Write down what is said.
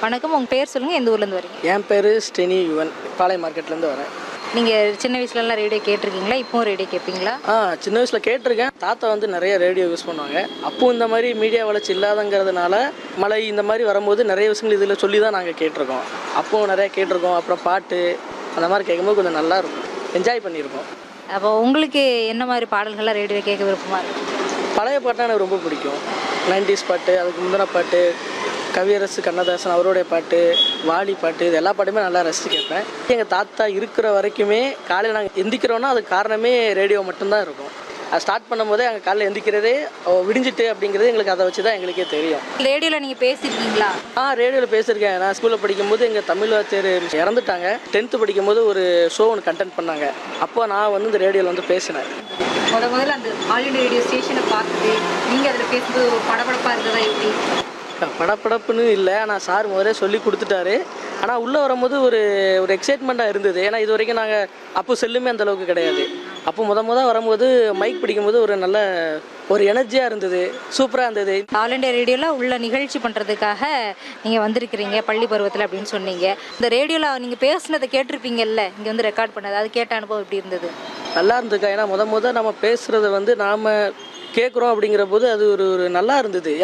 வணக்கம் உங்கள் பேர் சொல்லுங்கள் எந்த ஊர்லேருந்து வரீங்க என் பேர் ஸ்டெனி யுவன் பாளைய மார்க்கெட்லேருந்து வரேன் நீங்கள் சின்ன வயசுலலாம் ரேடியோ கேட்டிருக்கீங்களா இப்போவும் ரேடியோ கேட்பீங்களா ஆ சின்ன வயசில் கேட்டிருக்கேன் தாத்தா வந்து நிறைய ரேடியோ யூஸ் பண்ணுவாங்க அப்போ இந்த மாதிரி மீடியா வளர்ச்சி இல்லாதங்கிறதுனால மழை இந்த மாதிரி வரும்போது நிறைய விஷயங்கள் இதில் சொல்லி தான் நாங்கள் கேட்டிருக்கோம் அப்போவும் நிறைய கேட்டிருக்கோம் அப்புறம் பாட்டு அந்த மாதிரி கேட்கும்போது கொஞ்சம் நல்லா இருக்கும் என்ஜாய் பண்ணியிருக்கோம் அப்போ உங்களுக்கு என்ன மாதிரி பாடல்கள்லாம் ரேடியோ கேட்க விருப்பமாக இருக்கும் பழைய பாட்டுனா எனக்கு ரொம்ப பிடிக்கும் நைன்டிஸ் பாட்டு அதுக்கு முந்தின பாட்டு கவியரசு கண்ணதாசன் அவருடைய பாட்டு வாலி பாட்டு இது எல்லா பாட்டுமே நல்லா ரசித்து கேட்பேன் எங்கள் தாத்தா இருக்கிற வரைக்குமே காலையில் நாங்கள் எந்திக்கிறோன்னா அதுக்கு காரணமே ரேடியோ மட்டும்தான் இருக்கும் அது ஸ்டார்ட் பண்ணும்போதே அங்கே காலையில் எந்திக்கிறதே ஓ, விடிஞ்சிட்டு அப்படிங்கிறது எங்களுக்கு அதை வச்சு தான் எங்களுக்கே தெரியும் ரேடியோவில் நீங்கள் பேசியிருக்கீங்களா ஆ ரேடியோவில் பேசியிருக்கேன் நான் ஸ்கூலில் படிக்கும்போது எங்கள் தமிழ் வாத்தியார் இறந்துட்டாங்க டென்த்து படிக்கும்போது ஒரு ஷோ ஒன்று கண்டென்ட் பண்ணாங்க அப்போ நான் வந்து இந்த ரேடியோவில் வந்து பேசினேன் முத முதல்ல அந்த ஆல் இண்டியா ரேடியோ ஸ்டேஷனை பார்த்துட்டு நீங்கள் அதில் பேசும்போது ஒரு படபடப்பாக இருந்ததா எப்படி படப்படப்புன்னு இல்லை ஆனால் சார் முதல்ல சொல்லி கொடுத்துட்டாரு ஆனால் உள்ளே வரும்போது ஒரு ஒரு எக்ஸைட்மெண்ட்டாக இருந்தது ஏன்னா இது வரைக்கும் நாங்கள் அப்போ செல்லுமே அந்த அளவுக்கு கிடையாது அப்போ முத முத வரும்போது மைக் பிடிக்கும்போது ஒரு நல்ல ஒரு எனர்ஜியாக இருந்தது சூப்பராக இருந்தது ஆல் இண்டியா ரேடியோவில் உள்ள நிகழ்ச்சி பண்ணுறதுக்காக நீங்கள் வந்திருக்கிறீங்க பள்ளி பருவத்தில் அப்படின்னு சொன்னீங்க இந்த ரேடியோவில் நீங்கள் பேசுனதை கேட்டிருப்பீங்கல்ல இங்கே வந்து ரெக்கார்ட் பண்ணது அது கேட்ட அனுபவம் எப்படி இருந்தது நல்லா இருந்துக்கா ஏன்னா முத முத நம்ம பேசுகிறத வந்து நாம் கேட்குறோம் அப்படிங்கிற போது அது ஒரு ஒரு நல்லா இருந்தது